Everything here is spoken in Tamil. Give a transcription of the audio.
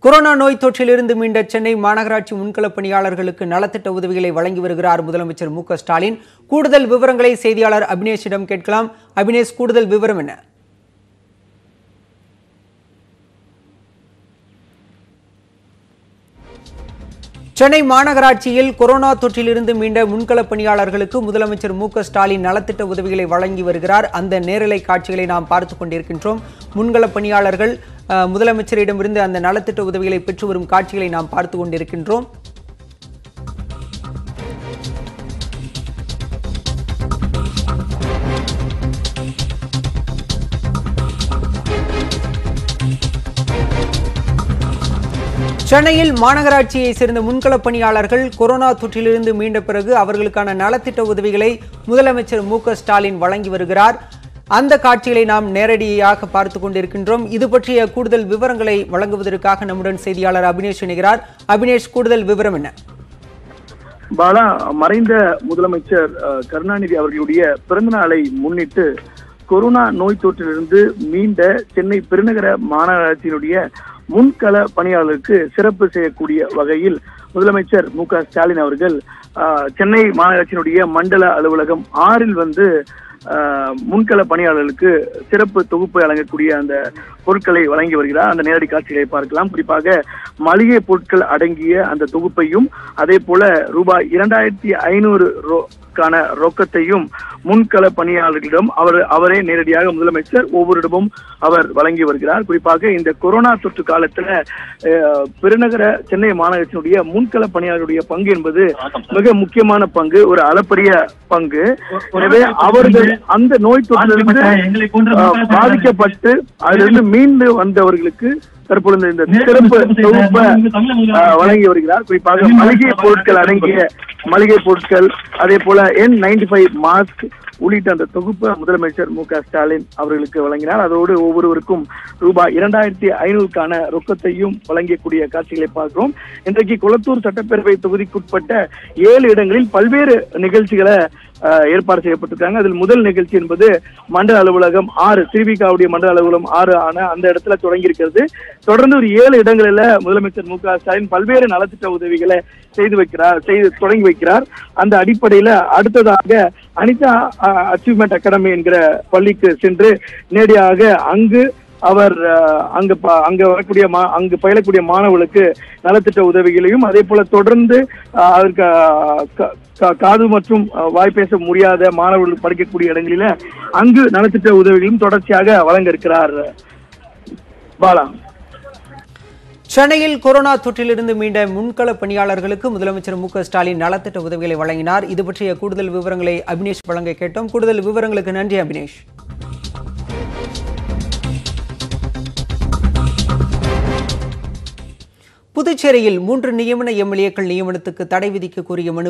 கொரோனா நோய் தொற்றிலிருந்து மீண்ட சென்னை மாநகராட்சி முன்களப் பணியாளர்களுக்கு நலத்திட்ட உதவிகளை வழங்கி வருகிறார் முதலமைச்சர் மு க ஸ்டாலின் கூடுதல் விவரங்களை செய்தியாளர் அபினேஷிடம் கேட்கலாம் அபினேஷ் கூடுதல் விவரம் என்ன சென்னை மாநகராட்சியில் கொரோனா தொற்றிலிருந்து மீண்ட முன்களப் பணியாளர்களுக்கு முதலமைச்சர் மு க ஸ்டாலின் நலத்திட்ட உதவிகளை வழங்கி வருகிறார் அந்த நேரலை காட்சிகளை நாம் பார்த்துக் கொண்டிருக்கின்றோம் முன்களப் பணியாளர்கள் அஹ், முதலமைச்சரிடமிருந்து அந்த நலத்திட்ட உதவிகளை பெற்று வரும் காட்சிகளை நாம் பார்த்துக் கொண்டிருக்கின்றோம் சென்னையில் மாநகராட்சியை சேர்ந்த முன்களப் பணியாளர்கள் கொரோனா தொற்றிலிருந்து மீண்ட பிறகு அவர்களுக்கான நலத்திட்ட உதவிகளை முதலமைச்சர் மு க ஸ்டாலின் வழங்கி வருகிறார் அந்த காட்சிகளை நாம் நேரடியாக பார்த்துக் கொண்டிருக்கின்றோம் இது பற்றிய கூடுதல் விவரங்களை வழங்குவதற்காக நம்முடன் செய்தியாளர் அபினேஷ் இணைகிறார் அபினேஷ் கூடுதல் விவரம் என்ன பாலா மறைந்த முதலமைச்சர் அஹ், கருணாநிதி அவர்களுடைய பிறந்த நாளை முன்னிட்டு கொரோனா நோய் தொற்றிலிருந்து மீண்ட சென்னை பெருநகர மாநகராட்சியினுடைய முன்கள பணியாளருக்கு சிறப்பு செய்யக்கூடிய வகையில் முதலமைச்சர் மு க ஸ்டாலின் அவர்கள் அஹ், சென்னை மாநகராட்சியினுடைய மண்டல அலுவலகம் ஆறில் வந்து அஹ், முன்கள பணியாளர்களுக்கு சிறப்பு தொகுப்பு வழங்கக்கூடிய அந்த பொருட்களை வழங்கி வருகிறார் அந்த நேரடி காட்சிகளை பார்க்கலாம் குறிப்பாக மளிகை பொருட்கள் அடங்கிய அந்த தொகுப்பையும் அதே போல ரூபாய் இரண்டாயிரத்தி ஐநூறு க்கான ரொக்கத்தையும் முன்கள பணியாளர்களிடம் அவர் அவரே நேரடியாக முதலமைச்சர் ஒவ்வொருடமும் அவர் வழங்கி வருகிறார் குறிப்பாக இந்த கொரோனா தொற்று காலத்துல அஹ், பெருநகர சென்னை மாநகரத்தினுடைய முன்கள பணியாளருடைய பங்கு என்பது மிக முக்கியமான பங்கு ஒரு அளப்பரிய பங்கு எனவே அவர்கள் அந்த நோய் தொற்றிலிருந்து அஹ், பாதிக்கப்பட்டு அதிலிருந்து மீண்டு வந்தவர்களுக்கு தற்பொழுது இந்த சிறப்பு தொகுப்பை அஹ், வழங்கி வருகிறார் குறிப்பாக மளிகை பொருட்கள் அடங்கிய மளிகை பொருட்கள் அதே போல என் நைன்டி ஃபைவ் மாஸ்க் உள்ளிட்ட அந்த தொகுப்பை முதலமைச்சர் மு க ஸ்டாலின் அவர்களுக்கு வழங்கினார் அதோடு ஒவ்வொருவருக்கும் ரூபாய் இரண்டாயிரத்தி ஐநூறுக்கான ரொக்கத்தையும் வழங்கக்கூடிய காட்சிகளை பார்க்கிறோம் இன்றைக்கு குளத்தூர் சட்டப்பேரவை தொகுதிக்குட்பட்ட ஏழு இடங்களில் பல்வேறு நிகழ்ச்சிகளை அஹ், ஏற்பாடு செய்யப்பட்டிருக்காங்க அதில் முதல் நிகழ்ச்சி என்பது மண்டல அலுவலகம் ஆறு திருவிகாவுடைய மண்டல அலுவலகம் ஆறு ஆன அந்த இடத்துல தொடங்கி இருக்கிறது தொடர்ந்து ஒரு ஏழு இடங்களில் முதலமைச்சர் மு க ஸ்டாலின் பல்வேறு நலத்திட்ட உதவிகளை செய்து வைக்கிறார் செய்து தொடங்கி வைக்கிறார் அந்த அடிப்படையில அடுத்ததாக அனிதா அச்சீவ்மெண்ட் அகாடமி என்கிற பள்ளிக்கு சென்று நேரடியாக அங்கு அவர் அஹ், அங்கு ப- அங்க வரக்கூடிய மா அங்கு பயிலக்கூடிய மாணவர்களுக்கு நலத்திட்ட உதவிகளையும் அதே போல தொடர்ந்து அஹ், அதற்கு அஹ், க- கா- காது மற்றும் அஹ், வாய் பேச முடியாத மாணவர்கள் படிக்கக்கூடிய இடங்களில அங்கு நலத்திட்ட உதவிகளையும் தொடர்ச்சியாக வழங்க இருக்கிறார் பாலா சென்னையில் கொரோனா தொற்றிலிருந்து மீண்ட முன்கள பணியாளர்களுக்கு முதலமைச்சர் மு க ஸ்டாலின் நலத்திட்ட உதவிகளை வழங்கினார் இது பற்றிய கூடுதல் விவரங்களை அபினேஷ் வழங்க கேட்டோம் கூடுதல் விவரங்களுக்கு நன்றி அபினேஷ் புதுச்சேரியில் மூன்று நியமன எம்எல்ஏக்கள் நியமனத்துக்கு தடை விதிக்க கோரிய மனு